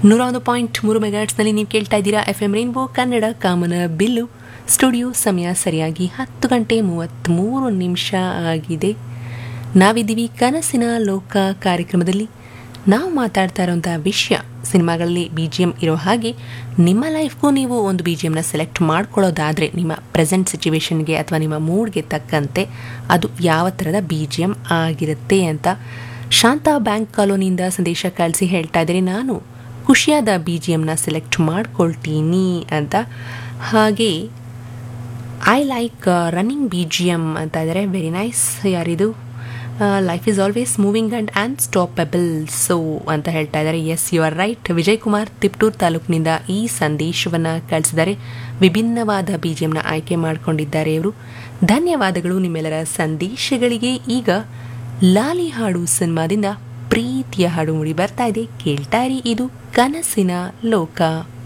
ನೂರ ಒಂದು ಪಾಯಿಂಟ್ ಮೂರು ಮೆಗಾಟ್ಸ್ನಲ್ಲಿ ನೀವು ಕೇಳ್ತಾ ಇದ್ದೀರಾ ಎಫ್ ಎಂ ರೈನ್ಬೋ ಕನ್ನಡ ಕಾಮನ ಬಿಲ್ಲು ಸ್ಟುಡಿಯೋ ಸಮಯ ಸರಿಯಾಗಿ ಹತ್ತು ಗಂಟೆ ಮೂವತ್ತ್ಮೂರು ನಿಮಿಷ ಆಗಿದೆ ನಾವಿದ್ದೀವಿ ಕನಸಿನ ಲೋಕ ಕಾರ್ಯಕ್ರಮದಲ್ಲಿ ನಾವು ಮಾತಾಡ್ತಾ ಇರೋಂಥ ವಿಷಯ ಸಿನಿಮಾಗಳಲ್ಲಿ ಬಿ ಜಿ ಎಮ್ ಇರೋ ಹಾಗೆ ನಿಮ್ಮ ಲೈಫ್ಗೂ ನೀವು ಒಂದು ಬಿ ಜಿ ಎಮ್ನ ಸೆಲೆಕ್ಟ್ ಮಾಡ್ಕೊಳ್ಳೋದಾದರೆ ನಿಮ್ಮ ಪ್ರೆಸೆಂಟ್ ಸಿಚುವೇಶನ್ಗೆ ಅಥವಾ ನಿಮ್ಮ ಮೂಡ್ಗೆ ತಕ್ಕಂತೆ ಅದು ಯಾವ ಥರದ ಬಿ ಜಿ ಎಮ್ ಆಗಿರುತ್ತೆ ಅಂತ ಶಾಂತಾ ಬ್ಯಾಂಕ್ ಕಾಲೋನಿಯಿಂದ ಸಂದೇಶ ಕಳಿಸಿ ಹೇಳ್ತಾ ಇದ್ದೀನಿ ನಾನು ಖುಷಿಯಾದ ಬಿ ಜಿ ಎಮ್ನ ಸೆಲೆಕ್ಟ್ ಮಾಡ್ಕೊಳ್ತೀನಿ ಅಂತ ಹಾಗೆ I like running B G M ಅಂತ ಇದ್ದಾರೆ ವೆರಿ ನೈಸ್ ಯಾರಿದು life is always moving and and stoppable so ಅಂತ ಹೇಳ್ತಾ ಇದ್ದಾರೆ S U R right Vijay Kumar Tiptur ತಾಲೂಕಿನಿಂದ ಈ ಸಂದೇಶವನ್ನು ಕಳಿಸಿದ್ದಾರೆ ವಿಭಿನ್ನವಾದ ಬಿ ಜಿ ಎಮ್ನ ಆಯ್ಕೆ ಮಾಡಿಕೊಂಡಿದ್ದಾರೆ ಇವರು ಧನ್ಯವಾದಗಳು ನಿಮ್ಮೆಲ್ಲರ ಸಂದೇಶಗಳಿಗೆ ಈಗ ಲಾಲಿ ಹಾಡು ಸಿನಿಮಾದಿಂದ ಪ್ರೀತಿಯ ಹಾಡು ಮೂಡಿ ಬರ್ತಾ ಇದೆ ಕೇಳ್ತಾ ಇರಿ ಇದು ಕನಸಿನ ಲೋಕ